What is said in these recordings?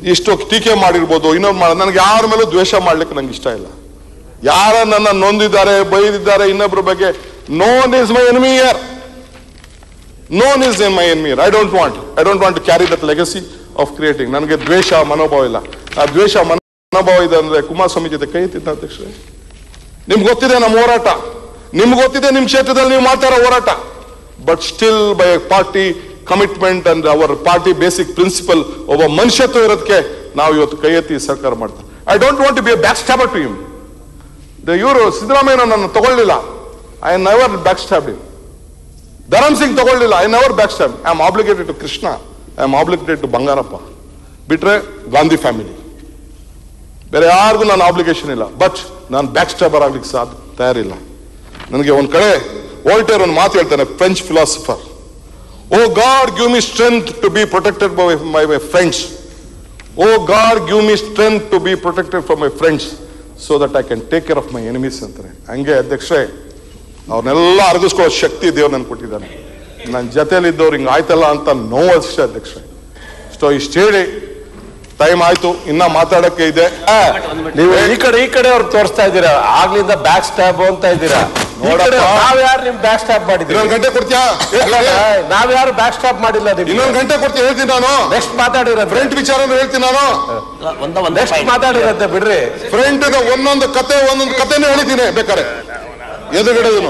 ಇಷ್ಟು ಟೀಕೆ ಮಾಡಿರ್ಬೋದು ಇನ್ನೊಂದು ಮಾಡ ನನಗೆ ಯಾರ ಮೇಲೂ ದ್ವೇಷ ಮಾಡ್ಲಿಕ್ಕೆ ನಂಗೆ ಇಷ್ಟ ಇಲ್ಲ ಯಾರ ನನ್ನ ನೊಂದಿದ್ದಾರೆ ಬೈದಿದ್ದಾರೆ ಇನ್ನೊಬ್ಬರ ಬಗ್ಗೆ no one is my enemy here no one is in my enemy I don't want I don't want to carry that legacy of creating ನನಗೆ ದ್ವೇಷ ಮನೋಭಾವ ಇಲ್ಲ ಆ ದ್ವೇಷ ಮನೋಭಾವ ಇದೆ ಅಂದ್ರೆ ಕುಮಾರಸ್ವಾಮಿ ಜೊತೆ ಕೈ ಎತ್ತಿದ್ದ ಅಧ್ಯಕ್ಷರೇ ನಿಮ್ಗೆ ಗೊತ್ತಿದೆ ನಮ್ಮ ಹೋರಾಟ ನಿಮ್ಗೆ ಗೊತ್ತಿದೆ ನಿಮ್ ಕ್ಷೇತ್ರದಲ್ಲಿ ನೀವು ಮಾಡ್ತಾರೋ ಹೋರಾಟ but still by party commitment and our party basic principle ಒಬ್ಬ ಮನುಷ್ಯತ್ವ ಇರೋದಕ್ಕೆ ನಾವು ಇವತ್ತು ಕೈ ಎತ್ತಿ ಸರ್ಕಾರ ಮಾಡ್ತಾರೆ I don't want to be back stabber to him ಇವರು ಸಿದ್ದರಾಮಯ್ಯ ನನ್ನ ತಗೊಳ್ಳಿಲ್ಲ I never back stab him Dharam Singh ತಗೊಳ್ಳಿಲ್ಲ I never back stab I am obligated to Krishna I am obligated to Bangarappa ಬಿಟ್ರೆ ಗಾಂಧಿ ಫ್ಯಾಮಿಲಿ ಬೇರೆ ಯಾರಿಗೂ ನಾನು ಆಬ್ಲಿಗೇಷನ್ ಇಲ್ಲ ಬಟ್ ನಾನು ಬ್ಯಾಕ್ ಸ್ಟಾಬರ್ ಆಗ್ಲಿಕ್ಕೆ ಸಾಧ್ಯ ತಯಾರಿಲ್ಲ ನನಗೆ ಒಂದ್ ಕಡೆ ವೋಲ್ಟೇರ್ ಒಂದು ಮಾತು ಹೇಳ್ತಾನೆ French philosopher oh God give me strength to be protected by my my friends oh God give me strength to be protected from my friends so that I can take care of my enemies ಅಂತಾರೆ ಹಂಗೆ ಅಧ್ಯಕ್ಷರೇ ಅವ್ರನ್ನೆಲ್ಲ ಅರಗಿಸ್ಕೊಳ್ಳೋ ಶಕ್ತಿ ದೇವ್ರು ನನ್ಗೆ ಕೊಟ್ಟಿದ್ದಾನೆ ನನ್ನ ಜೊತೆಲಿ ಇದ್ದವ್ರು ಹಿಂಗೆ ಆಯ್ತಲ್ಲ ಅಂತ ನೋವು ಅಷ್ಟೇ ಅಧ್ಯಕ್ಷರೇ ಸೊ ಇಷ್ಟು ಹೇಳಿ ಟೈಮ್ ಆಯ್ತು ಇನ್ನ ಮಾತಾಡಕ್ಕೆ ಇದೆ ಆ, ನೀವು ಈ ಕಡೆ ಈ ಕಡೆ ಅವ್ರು ತೋರಿಸ್ತಾ ಇದ್ದೀರಾ ಆಗ್ಲಿಂದ ಬ್ಯಾಕ್ ಸ್ಟ್ಯಾಬ್ ಅಂತ ಇದ್ದೀರಾ ನೋಡಪ್ಪ. ನಾವ್ ಯಾರು ನಿಮ್ ಬ್ಯಾಕ್ ಸ್ಟ್ಯಾಬ್ ಮಾಡಿದ್ರಿ ಇನ್ನೊಂದು ಗಂಟೆ ಕೊಡ್ತೀಯಾ ನಾವ್ ಯಾರು ಬ್ಯಾಕ್ ಸ್ಟ್ಯಾಬ್ ಮಾಡಿಲ್ಲ ಇನ್ನೊಂದು ಗಂಟೆ ಕೊಡ್ತೀಯ ಹೇಳ್ತೀನಿ ನಾನು ನೆಕ್ಸ್ಟ್ ಮಾತಾಡಿರೋದು ಫ್ರಂಟ್ ವಿಚಾರ ಹೇಳ್ತೀನಿ ನಾನು ಒಂದ ಒಂದ ನೆಕ್ಸ್ಟ್ ಮಾತಾಡಿರತ್ತೆ ಬಿಡ್ರಿ ಫ್ರಂಟ್ ಒಂದೊಂದು ಕತೆ ಒಂದೊಂದು ಕತೆನೂ ಹೇಳ್ತೀನಿ ಬೇಕಾರೆ ಎದುರುಗಡೆದನು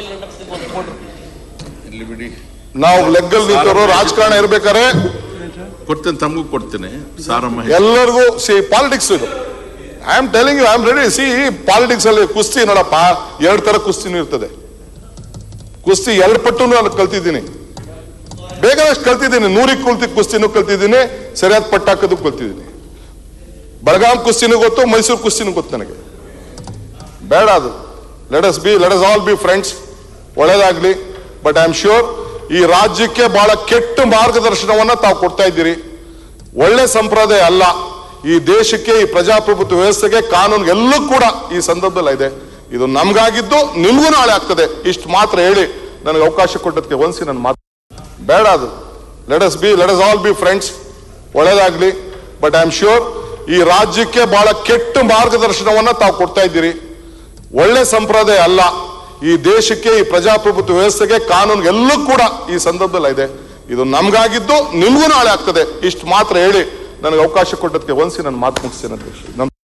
ನಾವು ಲೆಗ್ಗಲ್ ನಿಂತವರು ರಾಜಕಾರಣ ಇರ್ಬೇಕಾರೆ ಕೊಡ್ತೇನೆ ತಮಗೂ ಕೊಡ್ತೇನೆ ಸಾರಮ್ಮ ಎಲ್ಲರಿಗೂ ಸಿ ಪಾಲಿಟಿಕ್ಸ್ ಇದು I am telling you I am ready see politics ಅಲ್ಲಿ ಕುಸ್ತಿ ನೋಡಪ್ಪ ಎರಡು ತರ ಕುಸ್ತಿನೂ ಇರ್ತದೆ ಕುಸ್ತಿ ಎರಡು ಪಟ್ಟು ನಾನು ಕಲ್ತಿದ್ದೀನಿ ಬೇಕಾದಷ್ಟು ಕಲ್ತಿದ್ದೀನಿ ನೂರಿಗೆ ಕುಲ್ತಿ ಕುಸ್ತಿನೂ ಕಲ್ತಿದ್ದೀನಿ ಸರಿಯಾದ ಪಟ್ಟು ಹಾಕೋದು ಕಲ್ತಿದ್ದೀನಿ ಬೆಳಗಾಂ ಕುಸ್ತಿನೂ ಗೊತ್ತು ಮೈಸೂರು ಕುಸ್ತಿನೂ ಗೊತ್ತು ನನಗೆ ಬೇಡ ಅದು let us be let us all be friends ಒಳ್ಳೇದಾಗ್ಲಿ ಬಟ್ ಐ ಆಮ್ ಶ್ಯೂರ್ ಈ ರಾಜ್ಯಕ್ಕೆ ಬಹಳ ಕೆಟ್ಟ ಮಾರ್ಗದರ್ಶನವನ್ನ ತಾವು ಕೊಡ್ತಾ ಇದ್ದೀರಿ ಒಳ್ಳೆ ಸಂಪ್ರದಾಯ ಅಲ್ಲ ಈ ದೇಶಕ್ಕೆ ಈ ಪ್ರಜಾಪ್ರಭುತ್ವ ವ್ಯವಸ್ಥೆಗೆ ಕಾನೂನು ಎಲ್ಲೂ ಕೂಡ ಈ ಸಂದರ್ಭದಲ್ಲಿ ಇದೆ ಇದು ನಮ್ಗಾಗಿದ್ದು ನಿಮ್ಗೂ ನಾಳೆ ಆಗ್ತದೆ ಇಷ್ಟು ಮಾತ್ರ ಹೇಳಿ ನನಗೆ ಅವಕಾಶ ಕೊಟ್ಟದಕ್ಕೆ ಒಂದ್ಸಿ ನನ್ನ ಮಾತು ಬೇಡ ಅದು let us be let us all be friends ಒಳ್ಳೇದಾಗ್ಲಿ ಬಟ್ ಐ ಆಮ್ ಶ್ಯೂರ್ ಈ ರಾಜ್ಯಕ್ಕೆ ಬಹಳ ಕೆಟ್ಟ ಮಾರ್ಗದರ್ಶನವನ್ನ ತಾವು ಕೊಡ್ತಾ ಇದ್ದೀರಿ ಒಳ್ಳೆ ಸಂಪ್ರದಾಯ ಅಲ್ಲ ಈ ದೇಶಕ್ಕೆ ಈ ಪ್ರಜಾಪ್ರಭುತ್ವ ವ್ಯವಸ್ಥೆಗೆ ಕಾನೂನು ಎಲ್ಲೂ ಕೂಡ ಈ ಸಂದರ್ಭದಲ್ಲಿ ಇದೆ ಇದು ನಮ್ಗಾಗಿದ್ದು ನಿಮ್ಗೂ ನಾಳೆ ಆಗ್ತದೆ ಇಷ್ಟು ಮಾತ್ರ ಹೇಳಿ ನನಗೆ ಅವಕಾಶ ಕೊಟ್ಟದಕ್ಕೆ ಒಂದ್ಸಿ ನನ್ನ ಮಾತು ಮುಗಿಸ್ತೇನೆ ಅಧ್ಯಕ್ಷ ನಮ್